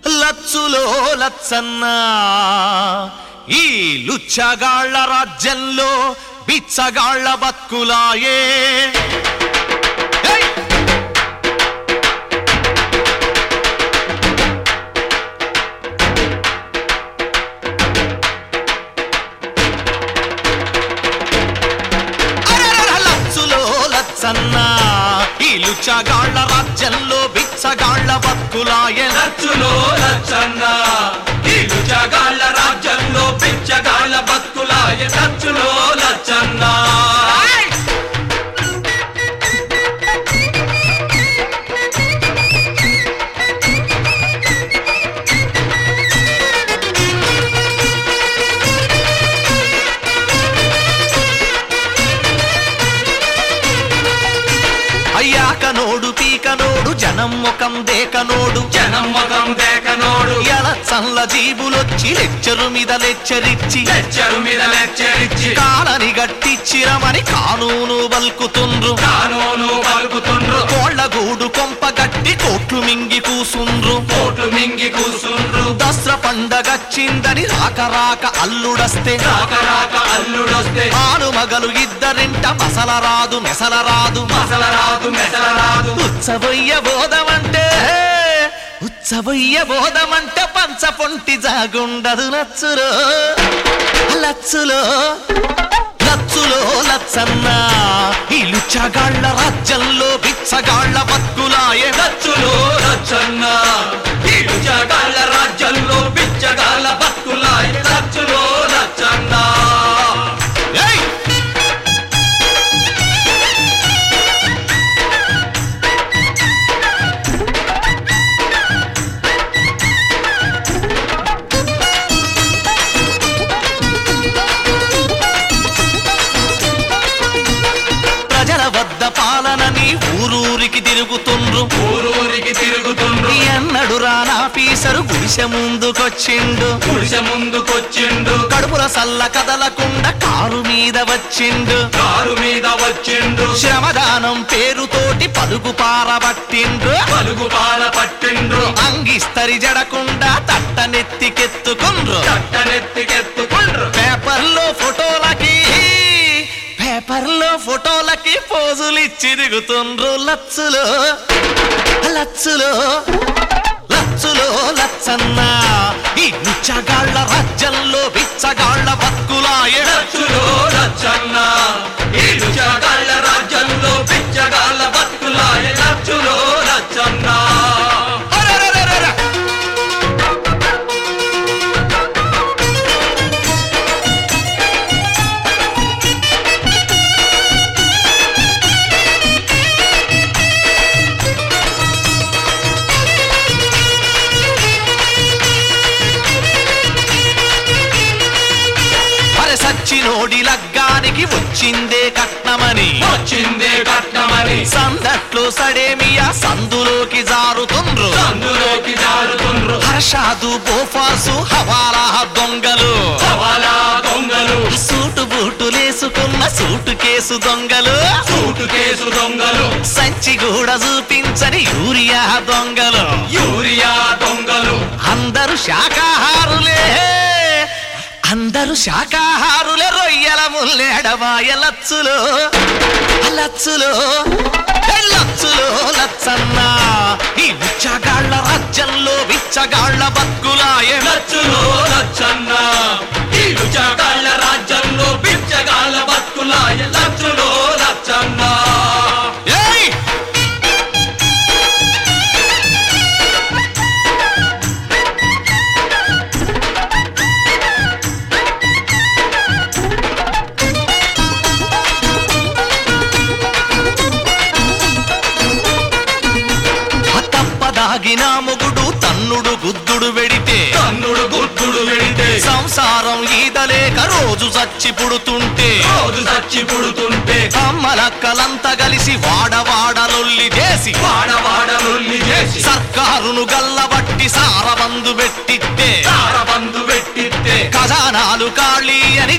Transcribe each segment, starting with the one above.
లచ్చులో లచ్చన్న ఈ లుచ్చగాళ్ల రాజ్యంలో బిచ్చగాళ్ల బతుకులాయే ఏయ్! అరెరెర లచ్చులో లచ్చన్న ఈ లుచ్చగాళ్ల రాజ్యంలో బిచ్చగాళ్ల బతుకులాయే లచ్చులో లచ్చన్న ఈ లుచగాళ్ళ రాజ్యంలో పిచ్చగాళ్ళ బతుకులాయ లచ్చులో లచ్చన్న ఏయ్! అయ్యాక నోడు పీక నోడు జనం ముఖం దేక నోడు జనం మగం దేకనోడు ఎల చల్ల జీబులొచ్చి లెచ్చరు మీద లెచ్చరిచ్చి లెచ్చరు మీద లెచ్చరిచ్చి కాలని గట్టిచ్చిరమని కానూను బల్కుతుండ్రు కానూను పలుకుతుండ్రు కోళ్ల గూడు కొంప గట్టి కోట్లు మింగి కూసుండ్రు కోట్లు మింగి కూసుండ్రు దసరా పండగచ్చిందని రాక రాక అల్లుడస్తే రాక రాక అల్లుడొస్తే ఆను మగలు ఇద్దరింట మసల రాదు మెసల రాదు మసల రాదు మెసల రాదు ఉత్సవయ్య బోధమంటే ఉత్సవయ్య బోధమంటే పంచ పొంటి జాగుండదు లచ్చులో లచ్చులో లచ్చులో లచ్చన్న ఈ లుచ్చగాళ్ల రాజ్యంలో బిచ్చగాళ్ల బతుకులాయే లచ్చులో లచ్చన్న ఈ లుచగాళ్ళ రాజ్యంలో పిచ్చగాళ్ళ బతుకులాయ లచ్చులో లచ్చన్న ఏయ్! ప్రజల వద్ద పాలనని ఊరూరికి తిరుగుతుండ్రు ఊరూరికి తిరుగుతుండ్రు ఎన్నడు రానాఫీసరు గుడిసె ముందుకొచ్చిండు గుడిసె ముందుకొచ్చిండు కడుపుల సల్ల కదలకుండా కారు మీద వచ్చిండు కారు మీద వచ్చిండు శ్రమదానం పేరుతోటి పలుగు పారబట్టిండ్రు పలుగు పాల పట్టిండ్రు అంగిస్తరి జడకుండా తట్టనెత్తికెత్తుకుండ్రు చట్టనెత్తికెత్తుకుండ్రు పేపర్లో ఫోటోలకి పేపర్లో ఫోటోలకి పోజులు ఇచ్చి దిగుతుండ్రు లచ్చులో లచ్చులో లచ్చులో లచ్చన్న ఈ నిచ్చగాళ్ల రాజ్యంలో బిచ్చగాళ్ల బతుకులాయే లచ్చులో లచ్చన్న ఈ లుచగాళ్ళ రాజ్యంలో పిచ్చగాళ్ళ బతుకులాయ లచ్చులో లచ్చన్న అరెరెరెరెరె! అరె సచ్చినోడి లగ్గానికి వచ్చిందే కట్నమని వచ్చిందే కట్నమని సందట్లో సడేమియా సందులోకి జారుతుండ్రు అందులోకి జారుతుండ్రు హర్షాదు బోఫాసు హవాలా దొంగలు సవాలా దొంగలు సూటు బూటులేసుకున్న సూటు కేసు దొంగలు సూటు కేసు దొంగలు సంచి కూడా చూపించని యూరియా దొంగలు యూరియా దొంగలు అందరూ శాకాహారులే అందరూ శాకాహారులే రొయ్యల ముల్లేడవాయ లచ్చులో లచ్చులో ఏ లచ్చులో లచ్చన్న ఈ బిచ్చగాళ్ల రాజ్యంలో బిచ్చగాళ్ల బతుకులాయే లచ్చులో లచ్చన్న ఈ లుచగాళ్ళ రాజ్యంలో పిచ్చగాళ్ళ బతుకులాయ లచ్చులో లచ్చన్న ఏయ్ తప్పదాగిన మొగుడు తన్నుడు గుద్దుడు వెడితే కన్నుడు గుర్తుడు వెడితే సంసారం ఈదలేక రోజు చచ్చి పుడుతుంటే రోజు చచ్చి పుడుతుంటే అమ్మలక్కలంతా కలిసి వాడవాడలొల్లి చేసి వాడవాడ లొల్లి చేసి సర్కారును గల్లబట్టి సారబందు పెట్టిస్తే తారబందు పెట్టిస్తే ఖజానాలు ఖాళీ అని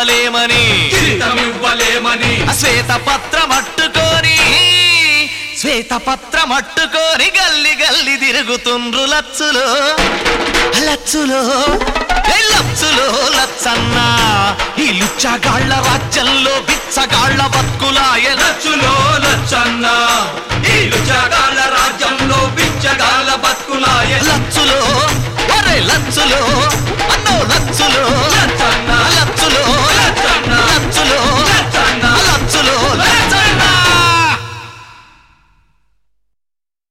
జీతమివ్వలేమని జీతమివ్వలేమని శ్వేత పత్రం అట్టుకొని శ్వేతపత్రం అట్టుకొని గల్లి గల్లి తిరుగుతుండ్రు లచ్చులో లచ్చులో ఏ లచ్చులో లచ్చన్న ఈ లుచ్చగాళ్ల రాజ్యంలో బిచ్చగాళ్ల బతుకులాయన లచ్చులో లచ్చన్న